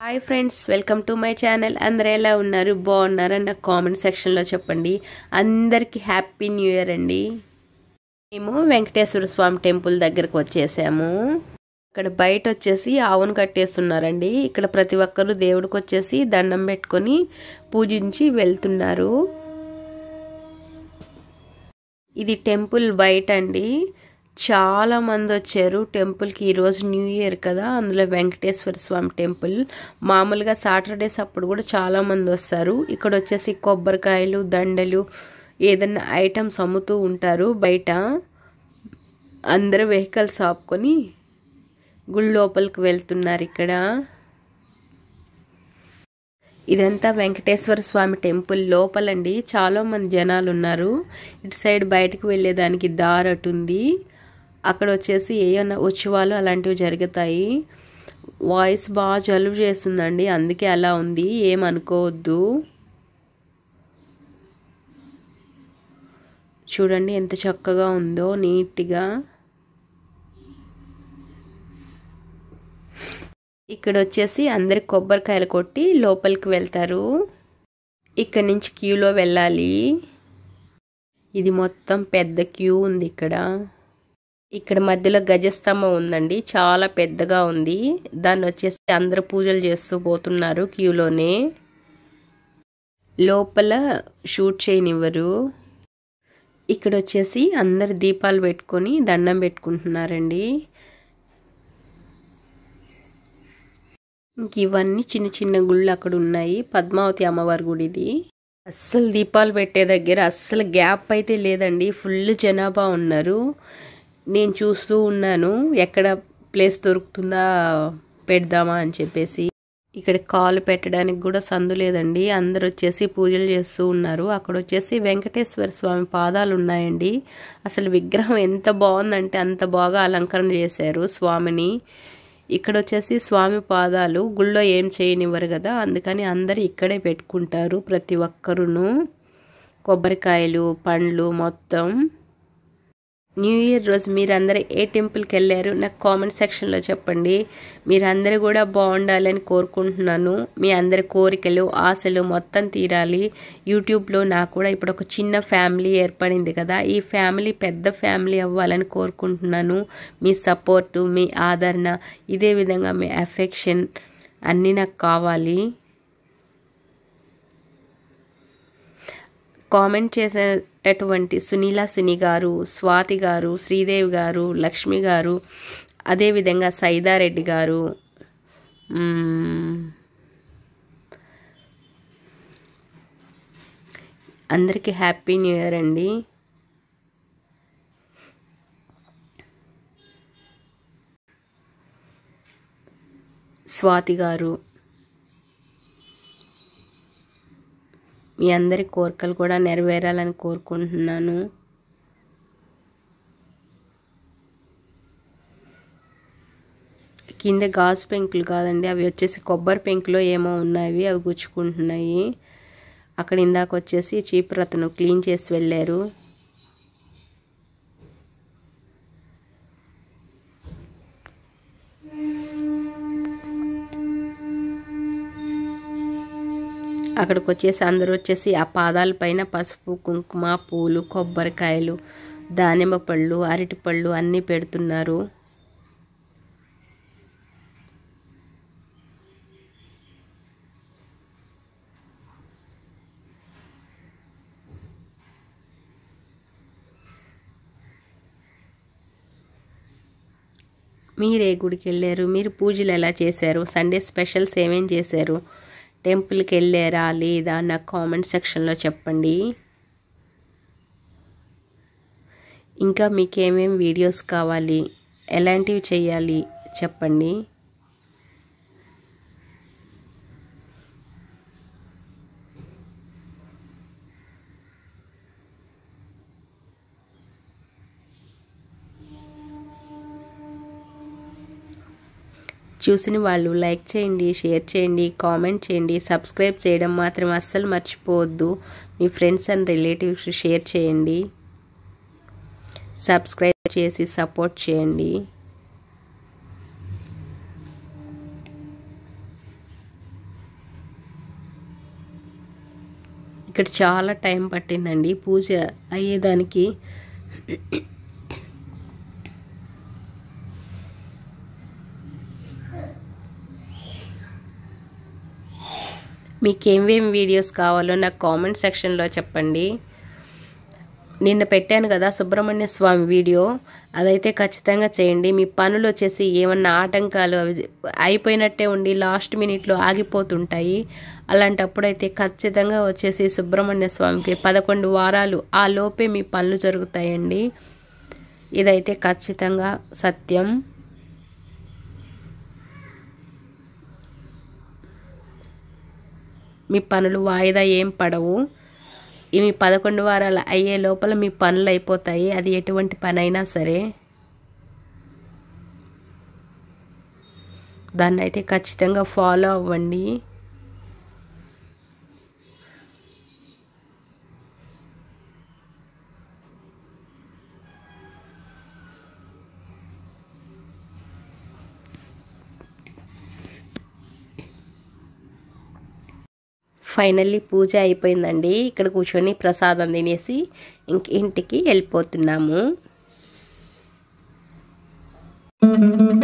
hi friends welcome to my channel అందరూ ఎలా ఉన్నారు బాగున్నారని నాకు కామెంట్ సెక్షన్లో చెప్పండి అందరికీ హ్యాపీ న్యూ ఇయర్ అండి మేము వెంకటేశ్వర స్వామి టెంపుల్ దగ్గరకు వచ్చేసాము ఇక్కడ బయట వచ్చేసి ఆవును కట్టేస్తున్నారండి ఇక్కడ ప్రతి ఒక్కరు దేవుడికి వచ్చేసి దండం పెట్టుకొని పూజించి వెళ్తున్నారు ఇది టెంపుల్ బయట అండి చాలా మంది వచ్చారు టెంపుల్కి ఈరోజు న్యూ ఇయర్ కదా అందులో వెంకటేశ్వర స్వామి టెంపుల్ మామూలుగా సాటర్డేస్ అప్పుడు కూడా చాలా మంది వస్తారు ఇక్కడ వచ్చేసి కొబ్బరికాయలు దండలు ఏదన్నా ఐటమ్స్ అమ్ముతూ ఉంటారు బయట అందరూ వెహికల్స్ ఆపుకొని గుడి లోపలికి వెళ్తున్నారు ఇక్కడ ఇదంతా వెంకటేశ్వర స్వామి టెంపుల్ లోపలండి చాలా మంది జనాలు ఉన్నారు ఇటు సైడ్ బయటకు వెళ్ళేదానికి దారి అటు ఉంది అక్కడ వచ్చేసి ఏమన్నా ఉత్సవాలు అలాంటివి జరుగుతాయి వాయిస్ బాగా జలుబు చేస్తుందండి అందుకే అలా ఉంది ఏమనుకోవద్దు చూడండి ఎంత చక్కగా ఉందో నీట్గా ఇక్కడ వచ్చేసి అందరి కొబ్బరికాయలు కొట్టి లోపలికి వెళ్తారు ఇక్కడ నుంచి క్యూలో వెళ్ళాలి ఇది మొత్తం పెద్ద క్యూ ఉంది ఇక్కడ ఇక్కడ మధ్యలో గజస్తంభం ఉందండి చాలా పెద్దగా ఉంది దాన్ని వచ్చేసి అందరూ పూజలు చేస్తూ పోతున్నారు క్యూలోనే లోపల షూట్ చేయనివ్వరు ఇక్కడ వచ్చేసి అందరు దీపాలు పెట్టుకొని దండం పెట్టుకుంటున్నారండి ఇంక ఇవన్నీ చిన్న చిన్న గుళ్ళు అక్కడ ఉన్నాయి పద్మావతి అమ్మవారి గుడి ఇది అస్సలు దీపాలు పెట్టే దగ్గర అస్సలు గ్యాప్ అయితే లేదండి ఫుల్ జనాభా ఉన్నారు నేను చూస్తూ ఉన్నాను ఎక్కడ ప్లేస్ దొరుకుతుందా పెడదామా అని చెప్పేసి ఇక్కడ కాలు పెట్టడానికి కూడా సందు లేదండి అందరు వచ్చేసి పూజలు చేస్తూ ఉన్నారు అక్కడ వచ్చేసి వెంకటేశ్వర స్వామి పాదాలు ఉన్నాయండి అసలు విగ్రహం ఎంత బాగుందంటే అంత బాగా అలంకరణ చేశారు స్వామిని ఇక్కడ వచ్చేసి స్వామి పాదాలు గుళ్ళో ఏం చేయనివ్వరు కదా అందుకని అందరు ఇక్కడే పెట్టుకుంటారు ప్రతి ఒక్కరును కొబ్బరికాయలు పండ్లు మొత్తం న్యూ ఇయర్ రోజు మీరందరూ ఏ టెంపుల్కి వెళ్ళారు నాకు కామెంట్ సెక్షన్లో చెప్పండి మీరందరూ కూడా బాగుండాలని కోరుకుంటున్నాను మీ అందరి కోరికలు ఆశలు మొత్తం తీరాలి యూట్యూబ్లో నాకు కూడా ఇప్పుడు ఒక చిన్న ఫ్యామిలీ ఏర్పడింది కదా ఈ ఫ్యామిలీ పెద్ద ఫ్యామిలీ అవ్వాలని కోరుకుంటున్నాను మీ సపోర్టు మీ ఆదరణ ఇదే విధంగా మీ అఫెక్షన్ అన్నీ నాకు కావాలి కామెంట్ చేసేటటువంటి సునీల సుని గారు స్వాతి గారు శ్రీదేవి గారు లక్ష్మి గారు అదేవిధంగా సైదారెడ్డి గారు అందరికీ హ్యాపీ న్యూ ఇయర్ అండి స్వాతి గారు మీ అందరి కోరికలు కూడా నెరవేరాలని కోరుకుంటున్నాను కింద గాజు పెంకులు కాదండి అవి వచ్చేసి కొబ్బరి పెంకులో ఏమో ఉన్నాయి అవి గుచ్చుకుంటున్నాయి అక్కడ ఇందాక వచ్చేసి చీపురతను క్లీన్ చేసి వెళ్ళారు అక్కడికి వచ్చేసి అందరూ వచ్చేసి ఆ పాదాల పైన పసుపు కుంకుమ పూలు కొబ్బరికాయలు దానిమ్మ పళ్ళు అరటి పళ్ళు అన్నీ పెడుతున్నారు మీరు ఏ గుడికి వెళ్ళారు మీరు పూజలు ఎలా చేశారు సండే స్పెషల్స్ ఏమేం చేశారు టెంపుల్కి వెళ్ళారా లేదా నాకు కామెంట్ సెక్షన్లో చెప్పండి ఇంకా మీకు ఏమేమి వీడియోస్ కావాలి ఎలాంటివి చేయాలి చెప్పండి చూసిన వాళ్ళు లైక్ చేయండి షేర్ చేయండి కామెంట్ చేయండి సబ్స్క్రైబ్ చేయడం మాత్రం అస్సలు మర్చిపోవద్దు మీ ఫ్రెండ్స్ అండ్ రిలేటివ్స్ షేర్ చేయండి సబ్స్క్రైబ్ చేసి సపోర్ట్ చేయండి ఇక్కడ చాలా టైం పట్టిందండి పూజ అయ్యేదానికి మీకు ఏమేమి వీడియోస్ కావాలో నాకు కామెంట్ సెక్షన్లో చెప్పండి నిన్న పెట్టాను కదా సుబ్రహ్మణ్య స్వామి వీడియో అదైతే ఖచ్చితంగా చేయండి మీ పనులు వచ్చేసి ఏమన్నా ఆటంకాలు అవి అయిపోయినట్టే ఉండి లాస్ట్ మినిట్లో ఆగిపోతుంటాయి అలాంటప్పుడు అయితే ఖచ్చితంగా వచ్చేసి సుబ్రహ్మణ్య స్వామికి పదకొండు వారాలు ఆ లోపే మీ పనులు జరుగుతాయండి ఇదైతే ఖచ్చితంగా సత్యం మీ పనులు వాయిదా ఏం పడవు ఇవి పదకొండు వారాలు అయ్యే లోపల మీ పనులు అయిపోతాయి అది ఎటువంటి పని అయినా సరే దాన్ని అయితే ఖచ్చితంగా ఫాలో అవ్వండి ఫైనల్లీ పూజ అయిపోయిందండి ఇక్కడ కూర్చొని ప్రసాదం తినేసి ఇంక ఇంటికి వెళ్ళిపోతున్నాము